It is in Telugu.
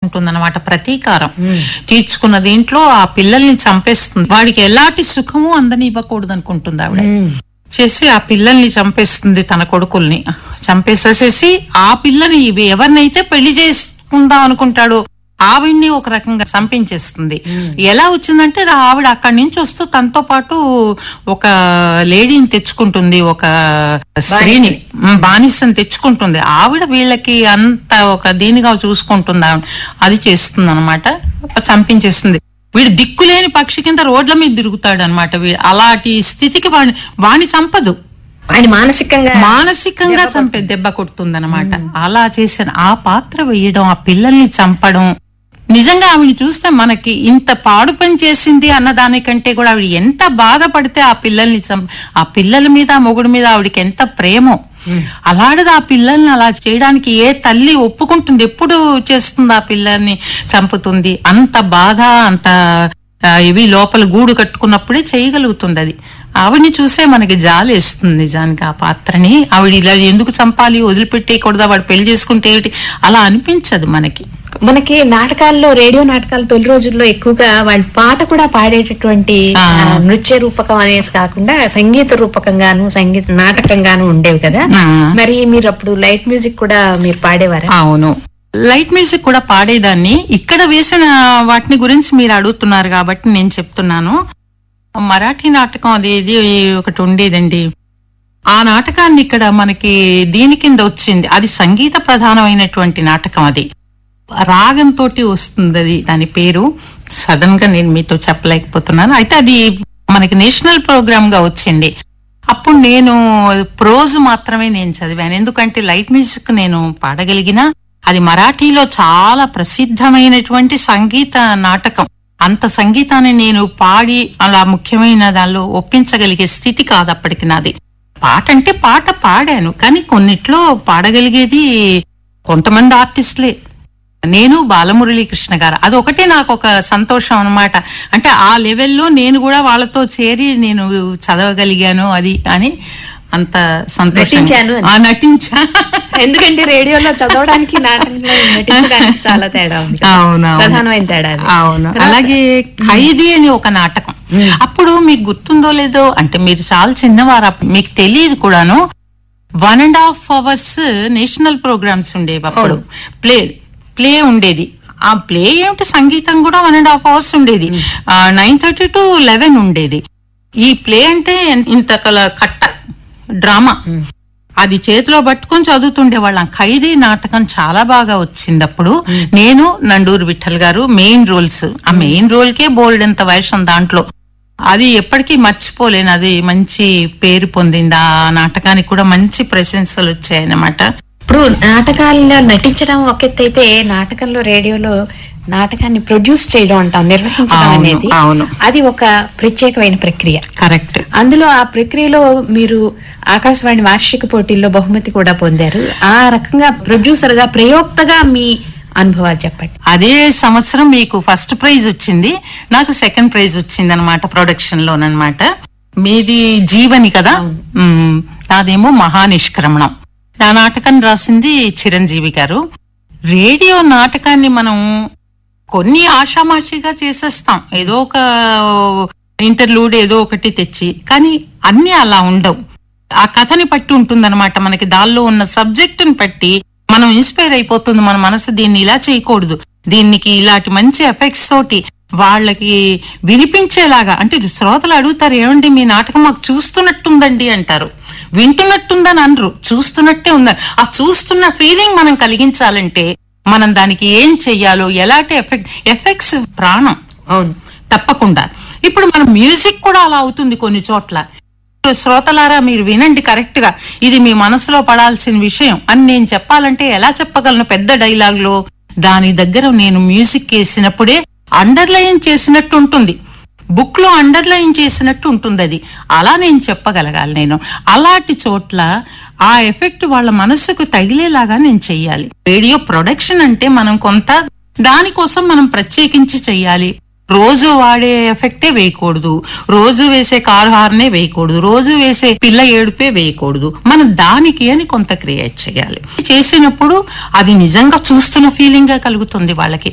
తీర్చుకుంటుందన్నమాట ప్రతీకారం తీర్చుకున్న దీంట్లో ఆ పిల్లల్ని చంపేస్తుంది వాడికి ఎలాంటి సుఖము అందని ఇవ్వకూడదు అనుకుంటుంది ఆవిడ చేసి ఆ పిల్లల్ని చంపేస్తుంది తన కొడుకుల్ని చంపేసేసేసి ఆ పిల్లని ఇవి ఎవరినైతే పెళ్లి చేసుకుందాం అనుకుంటాడో ఆవిడ్ని ఒక రకంగా చంపించేస్తుంది ఎలా వచ్చిందంటే అది ఆవిడ అక్కడి నుంచి వస్తూ తనతో పాటు ఒక లేడీని తెచ్చుకుంటుంది ఒక స్త్రీని ఉమ్, బానిసని తెచ్చుకుంటుంది ఆవిడ వీళ్ళకి అంత ఒక దీనిగా చూసుకుంటుంది ఆవిడ. అది చేస్తుంది అనమాట చంపించేస్తుంది వీడు దిక్కులేని పక్షి కింద రోడ్ల మీద తిరుగుతాడు అనమాట అలాంటి స్థితికి వాడిని వాణ్ణి చంపదు ఆయన మానసికంగా మానసికంగా చంపే దెబ్బ కొడుతుందన్నమాట అలా చేసిన ఆ పాత్ర వేయడం ఆ పిల్లల్ని చంపడం నిజంగా ఆవిడ చూస్తే మనకి ఇంత పాడు పని చేసింది అన్న దానికంటే కూడా ఆవిడ ఎంత బాధపడితే ఆ పిల్లల్ని చంప ఆ పిల్లల మీద ఆ మొగుడు మీద ఆవిడకి ఎంత ప్రేమో అలాంటిది ఆ పిల్లల్ని అలా చేయడానికి ఏ తల్లి ఒప్పుకుంటుంది ఎప్పుడు చేస్తుంది ఆ పిల్లల్ని చంపుతుంది అంత బాధ అంత ఆ, ఇవి లోపల గూడు కట్టుకున్నప్పుడే చేయగలుగుతుంది అది ఆవిడ్ని చూసే మనకి జాలి వేస్తుంది నిజానికి ఆ పాత్రని ఆవిడ ఇలా ఎందుకు చంపాలి వదిలిపెట్టేయకూడదా వాడు పెళ్లి చేసుకుంటే ఏమిటి అలా అనిపించదు మనకి మనకి నాటకాల్లో రేడియో నాటకాలు తొలి రోజుల్లో ఎక్కువగా వాళ్ళ పాట కూడా పాడేటటువంటి ఆ. ఆ, నృత్య రూపకం అనేసి కాకుండా సంగీత రూపకంగాను సంగీత నాటకంగాను ఉండేవి కదా ఆ. మరి మీరు అప్పుడు లైట్ మ్యూజిక్ కూడా మీరు పాడేవారా అవును లైట్ మ్యూజిక్ కూడా పాడేదాన్ని ఇక్కడ వేసిన వాటిని గురించి మీరు అడుగుతున్నారు కాబట్టి నేను చెప్తున్నాను మరాఠీ నాటకం అది ఇది ఒకటి ఉండేదండి ఆ నాటకాన్ని ఇక్కడ మనకి దీని కింద వచ్చింది అది సంగీత ప్రధానమైనటువంటి నాటకం అది రాగంతో వస్తుంది అది దాని పేరు సడన్ గా నేను మీతో చెప్పలేకపోతున్నాను అయితే అది మనకి నేషనల్ ప్రోగ్రామ్ గా వచ్చింది అప్పుడు నేను ప్రోజ్ మాత్రమే నేను చదివాను ఎందుకంటే లైట్ మ్యూజిక్ నేను పాడగలిగిన అది మరాఠీలో చాలా ప్రసిద్ధమైనటువంటి సంగీత నాటకం అంత సంగీతాన్ని నేను పాడి అలా ముఖ్యమైన దానిలో ఒప్పించగలిగే స్థితి కాదు అప్పటికి నాది పాట అంటే పాట పాడాను కానీ కొన్నిట్లో పాడగలిగేది కొంతమంది ఆర్టిస్టులే నేను బాలమురళీ కృష్ణ గారు అదొకటే నాకు ఒక సంతోషం అన్నమాట అంటే ఆ లెవెల్లో నేను కూడా వాళ్ళతో చేరి నేను చదవగలిగాను అది అని అంత సంతోషం నటించాను అని. ఆ నటించా ఎందుకంటే రేడియోలో చదవడానికి నాటకంలో నటించడానికి చాలా తేడా ఉంది అవును ప్రధానమైన తేడా అది. అవును తర్వాత- అలాగే ఖైదీ అని ఒక నాటకం అప్పుడు మీకు గుర్తుందో లేదో అంటే మీరు చాలా చిన్నవారు అప్పుడు మీకు తెలియదు కూడాను one and half hours national programmes ఉండేవి అప్పుడు ప్లే ప్లే ఉండేది ఆ ప్లే ఏమిటి సంగీతం కూడా వన్ అండ్ హాఫ్ అవర్స్ ఉండేది నైన్ థర్టీ టు లెవెన్ ఉండేది ఈ ప్లే అంటే ఇంత కల కట్ట డ్రామా అది చేతిలో పట్టుకొని చదువుతుండే వాళ్ళం ఖైదీ నాటకం చాలా బాగా వచ్చింది అప్పుడు నేను నండూరు విఠల్ గారు మెయిన్ రోల్స్ ఆ మెయిన్ రోల్ కే బోల్డ్ ఎంత వేషం దాంట్లో అది ఎప్పటికీ మర్చిపోలేను అది మంచి పేరు పొందింది ఆ నాటకానికి కూడా మంచి ప్రశంసలు వచ్చాయన్నమాట ఇప్పుడు నాటకాల్లో నటించడం ఒక ఎత్తు అయితే నాటకంలో రేడియోలో నాటకాన్ని ప్రొడ్యూస్ చేయడం అంటాం నిర్వహించడం అవును, అనేది అవును. అది ఒక ప్రత్యేకమైన ప్రక్రియ కరెక్ట్ అందులో ఆ ప్రక్రియలో మీరు ఆకాశవాణి వార్షిక పోటీల్లో బహుమతి కూడా పొందారు ఆ రకంగా ప్రొడ్యూసర్ గా ప్రయోక్తగా మీ అనుభవాలు చెప్పండి అదే సంవత్సరం మీకు ఫస్ట్ ప్రైజ్ వచ్చింది నాకు సెకండ్ ప్రైజ్ వచ్చింది అనమాట ప్రొడక్షన్ లోనమాట మీది జీవని కదా మ్మ్. నాదేమో మహానిష్క్రమణం నా నాటకాన్ని రాసింది చిరంజీవి గారు రేడియో నాటకాన్ని మనం కొన్ని ఆషామాషిగా చేసేస్తాం ఏదో ఒక ఇంటర్లూడ్ ఏదో ఒకటి తెచ్చి కానీ అన్ని అలా ఉండవు ఆ కథని పట్టి ఉంటుందన్నమాట మనకి దానిలో ఉన్న సబ్జెక్టుని బట్టి మనం ఇన్స్పైర్ అయిపోతుంది మన మనసు దీన్ని ఇలా చేయకూడదు దీనికి ఇలాంటి మంచి ఎఫెక్ట్స్ తోటి వాళ్ళకి వినిపించేలాగా అంటే శ్రోతలు అడుగుతారు ఏమండి మీ నాటకం మాకు చూస్తున్నట్టుందండి అంటారు వింటున్నట్టుందని అనరు చూస్తున్నట్టే ఉందని ఆ చూస్తున్న ఫీలింగ్ మనం కలిగించాలంటే మనం దానికి ఏం చెయ్యాలో ఎలాంటి ఎఫెక్ట్ ఎఫెక్ట్స్ ప్రాణం అవును తప్పకుండా ఇప్పుడు మన మ్యూజిక్ కూడా అలా అవుతుంది కొన్ని చోట్ల శ్రోతలారా మీరు వినండి కరెక్ట్ గా ఇది మీ మనసులో పడాల్సిన విషయం అని నేను చెప్పాలంటే ఎలా చెప్పగలను పెద్ద డైలాగ్ లో దాని దగ్గర నేను మ్యూజిక్ వేసినప్పుడే అండర్లైన్ చేసినట్టు ఉంటుంది బుక్ లో అండర్లైన్ చేసినట్టు ఉంటుంది అది అలా నేను చెప్పగలగాలి నేను అలాంటి చోట్ల ఆ ఎఫెక్ట్ వాళ్ళ మనసుకు తగిలేలాగా నేను చెయ్యాలి రేడియో ప్రొడక్షన్ అంటే మనం కొంత దానికోసం మనం ప్రత్యేకించి చెయ్యాలి రోజు వాడే ఎఫెక్టే వేయకూడదు రోజు వేసే కారు హార్నే వేయకూడదు రోజు వేసే పిల్ల ఏడుపే వేయకూడదు మనం దానికి అని కొంత క్రియేట్ చేయాలి చేసినప్పుడు అది నిజంగా చూస్తున్న ఫీలింగ్ గా కలుగుతుంది వాళ్ళకి